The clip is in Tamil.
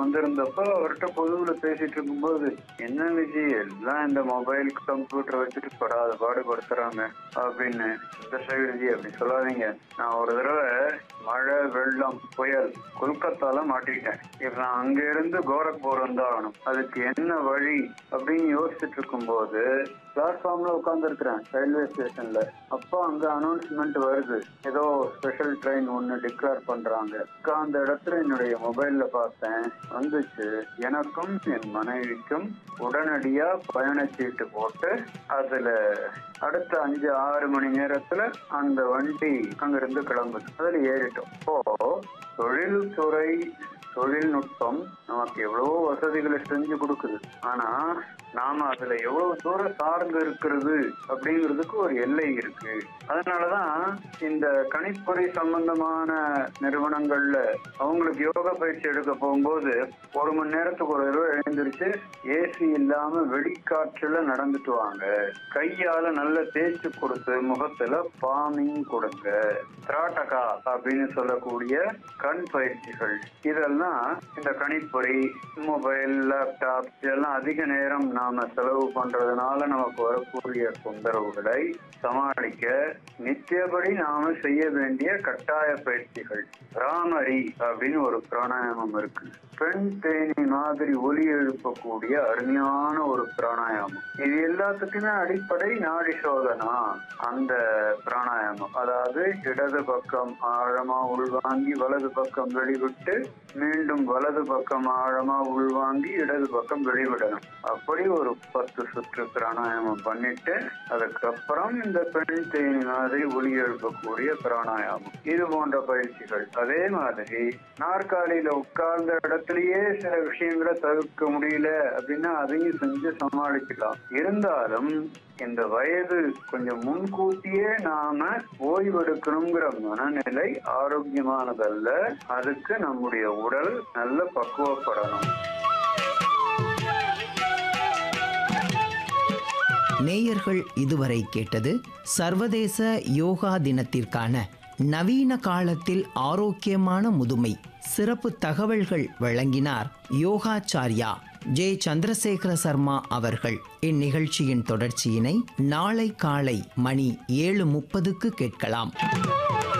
வந்திருந்தப்போ அவர்கிட்ட பொதுவுல பேசிட்டு இருக்கும்போது என்ன விஜய் எல்லாம் இந்த மொபைல் கம்ப்யூட்டர் வச்சுட்டு படாத பாடுபடுத்துறாங்க அப்படின்னு சந்திரசேகர் விஜய் அப்படி சொல்லாதீங்க நான் ஒரு தடவை மழை வெள்ளம் புயல் கொல்கத்தால மாட்டிட்டேன் இப்ப நான் அங்க இருந்து கோரக்பூர் வந்தாகணும் அதுக்கு என்ன வழி அப்படின்னு யோசிச்சுட்டு இருக்கும்போது பிளாட்ஃபார்ம்ல உட்கார்ந்து இருக்கிறேன் ரயில்வே ஸ்டேஷன்ல அப்போ அங்க அனௌன்ஸ்மெண்ட் வருது ஏதோ ஸ்பெஷல் ட்ரெயின் ஒன்னு டிக்ளேர் பண்றாங்க அந்த இடத்துல என்னுடைய மொபைல்ல பார்த்தேன் வந்துச்சு எனக்கும் என் மனைவிக்கும் உடனடியா பயணச்சீட்டு போட்டு அதுல அடுத்த அஞ்சு ஆறு மணி நேரத்துல அந்த வண்டி அங்கிருந்து கிளம்புது அதுல ஏறிட்டோம் இப்போ தொழில்துறை தொழில்நுட்பம் நமக்கு எவ்வளவோ வசதிகளை செஞ்சு கொடுக்குது ஆனா நாம அதுல எவ்வளவு தூரம் சார்ந்து இருக்கிறது அப்படிங்கிறதுக்கு ஒரு எல்லை இருக்கு அதனாலதான் இந்த கணிப்பொறி சம்பந்தமான நிறுவனங்கள்ல அவங்களுக்கு யோகா பயிற்சி எடுக்க போகும்போது ஒரு மணி நேரத்துக்கு ஒரு தடவை எழுந்திருச்சு ஏசி இல்லாம வெளிக்காற்றுல நடந்துட்டு வாங்க கையால நல்ல தேய்ச்சி கொடுத்து முகத்துல பாமிங் கொடுங்க திராட்டகா அப்படின்னு சொல்லக்கூடிய கண் பயிற்சிகள் இதெல்லாம் இந்த கணிப்பொறி மொபைல் லேப்டாப் இதெல்லாம் அதிக நேரம் நாம செலவு பண்றதுனால நமக்கு வரக்கூடிய தொந்தரவுகளை சமாளிக்க நித்தியபடி நாம செய்ய வேண்டிய கட்டாய பயிற்சிகள் ராமரி அப்படின்னு ஒரு பிராணாயாமம் இருக்கு பெண் தேனி மாதிரி ஒலி எழுப்பக்கூடிய அருமையான ஒரு பிராணாயாமம் இது எல்லாத்துக்குமே அடிப்படை நாடி சோதனா அந்த பிராணாயாமம் அதாவது இடது பக்கம் ஆழமா உள்வாங்கி வலது பக்கம் வெளிவிட்டு மீண்டும் வலது பக்கம் ஆழமா உள்வாங்கி இடது பக்கம் வெளிவிடணும் அப்படி ஒரு பத்து சுற்று பிராணாயாமம் பண்ணிட்டு அதுக்கப்புறம் இந்த பெண் தேனி மாதிரி ஒலி எழுப்பக்கூடிய பிராணாயாமம் இது போன்ற பயிற்சிகள் அதே மாதிரி நாற்காலியில உட்கார்ந்த இடத்துலயே சில விஷயங்களை தவிர்க்க முடியல அப்படின்னா அதையும் செஞ்சு சமாளிக்கலாம் இருந்தாலும் இந்த வயது கொஞ்சம் முன்கூட்டியே நாம ஓய்வெடுக்கணுங்கிற மனநிலை ஆரோக்கியமானதல்ல அதுக்கு நம்முடைய உடல் நல்ல பக்குவப்படணும் நேயர்கள் இதுவரை கேட்டது சர்வதேச யோகா தினத்திற்கான நவீன காலத்தில் ஆரோக்கியமான முதுமை சிறப்பு தகவல்கள் வழங்கினார் யோகாச்சார்யா ஜே சந்திரசேகர சர்மா அவர்கள் இந்நிகழ்ச்சியின் தொடர்ச்சியினை நாளை காலை மணி ஏழு முப்பதுக்கு கேட்கலாம்